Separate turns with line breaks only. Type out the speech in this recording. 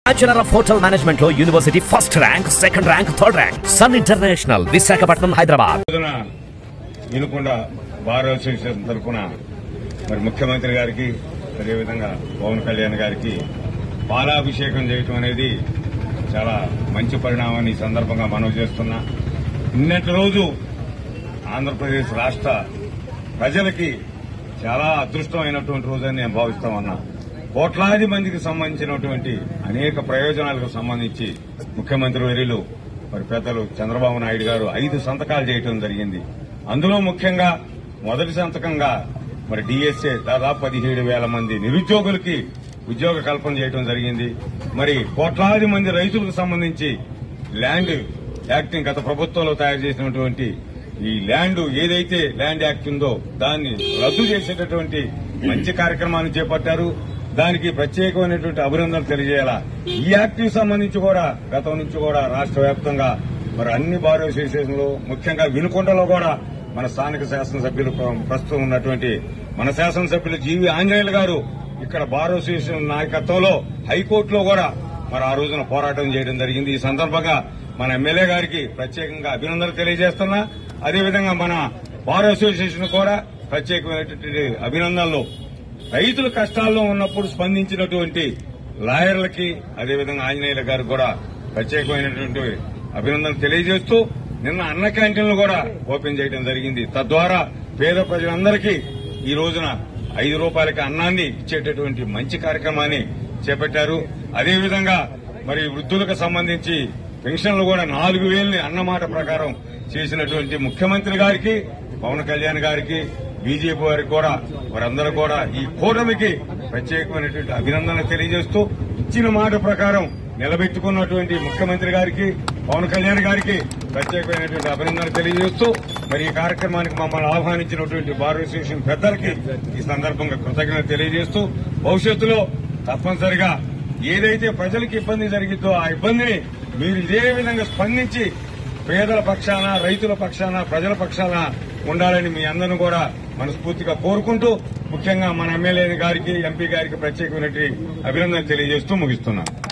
bachelor of hotel management లో university first rank second rank third rank sun international Visakhapatnam Hyderabad
రోజున Vinukonda bar association తరఫున మరి ముఖ్యమంత్రి గారికి అదేవిధంగా పవన్ కళ్యాణ్ గారికి పాలాభిషేకం చేయటం అనేది చాలా మంచి పరిణామాన్ని ఈ సందర్భంగా మనవి చేస్తున్నా నిన్నటి రోజు ఆంధ్రప్రదేశ్ రాష్ట్ర ప్రజలకి చాలా అదృష్టమైనటువంటి రోజని నేను భావిస్తా ఉన్నా కోట్లాది మందికి సంబంధించినటువంటి అనేక ప్రయోజనాలకు సంబంధించి ముఖ్యమంత్రి వర్యులు మరి పెద్దలు చంద్రబాబు నాయుడు గారు ఐదు సంతకాలు చేయటం జరిగింది అందులో ముఖ్యంగా మొదటి సంతకంగా మరి డిఎస్ఏ దాదాపు పదిహేడు వేల మంది నిరుద్యోగులకి ఉద్యోగ కల్పన చేయడం జరిగింది మరి కోట్లాది మంది రైతులకు సంబంధించి ల్యాండ్ యాక్టింగ్ గత ప్రభుత్వంలో తయారు చేసినటువంటి ఈ ల్యాండ్ ఏదైతే ల్యాండ్ యాక్ట్ ఉందో దాన్ని రద్దు చేసేటటువంటి మంచి కార్యక్రమాన్ని చేపట్టారు దానికి ప్రత్యేకమైనటువంటి అభినందనలు తెలియజేయాలా ఈ యాక్ట్ కి సంబంధించి కూడా గతం నుంచి కూడా రాష్ట్ర వ్యాప్తంగా మరి అన్ని బార్ అసోసియేషన్లు ముఖ్యంగా వినుకొండలో కూడా మన స్థానిక శాసనసభ్యులు ప్ర- ప్రస్తుతం ఉన్నటువంటి మన శాసనసభ్యులు జీవి ఆంజనేయులు గారు ఇక్కడ బార్ అసోసియేషన్ నాయకత్వంలో హైకోర్టులో కూడా మరి ఆ రోజున పోరాటం చేయడం జరిగింది ఈ సందర్భంగా మన ఎమ్మెల్యే గారికి ప్రత్యేకంగా అభినందనలు తెలియజేస్తున్నా అదేవిధంగా మన బార్ అసోసియేషన్ కూడా ప్రత్యేకమైనటువంటి అభినందనలు రైతుల కష్టాల్లో ఉన్నప్పుడు స్పందించినటువంటి లాయర్లకి అదేవిధంగా ఆంజనేయుల గారు కూడా ప్రత్యేకమైనటువంటి అభినందనలు తెలియజేస్తూ నిన్న అన్న క్యాంటీన్లు కూడా ఓపెన్ చేయడం జరిగింది తద్వారా పేద ప్రజలందరికీ ఈ రోజున ఐదు రూపాయలకి అన్నాన్ని ఇచ్చేటటువంటి మంచి కార్యక్రమాన్ని చేపట్టారు అదేవిధంగా మరి వృద్ధులకు సంబంధించి పెన్షన్లు కూడా నాలుగు వేలని అన్నమాట ప్రకారం చేసినటువంటి ముఖ్యమంత్రి గారికి పవన్ కళ్యాణ్ గారికి బీజేపీ వారికి కూడా వారందరూ కూడా ఈ కూటమికి ప్రత్యేకమైనటువంటి అభినందనలు తెలియజేస్తూ ఇచ్చిన మాట ప్రకారం నిలబెట్టుకున్నటువంటి ముఖ్యమంత్రి గారికి పవన్ కళ్యాణ్ గారికి ప్రత్యేకమైనటువంటి అభినందనలు తెలియజేస్తూ మరి ఈ కార్యక్రమానికి మమ్మల్ని ఆహ్వానించినటువంటి బార్ అసోసియేషన్ పెద్దలకి ఈ సందర్భంగా కృతజ్ఞత తెలియజేస్తూ భవిష్యత్తులో తప్పనిసరిగా ఏదైతే ప్రజలకు ఇబ్బంది జరిగిందో ఆ ఇబ్బందిని మీరు ఇదే విధంగా స్పందించి పేదల పక్షాన రైతుల పక్షాన ప్రజల పక్షాన ఉండాలని మీ అందరిని కూడా మనస్ఫూర్తిగా కోరుకుంటూ ముఖ్యంగా మన ఎమ్మెల్యే గారికి ఎంపీ గారికి ప్రత్యేకమైనటువంటి అభినందన తెలియజేస్తూ ముగిస్తున్నాను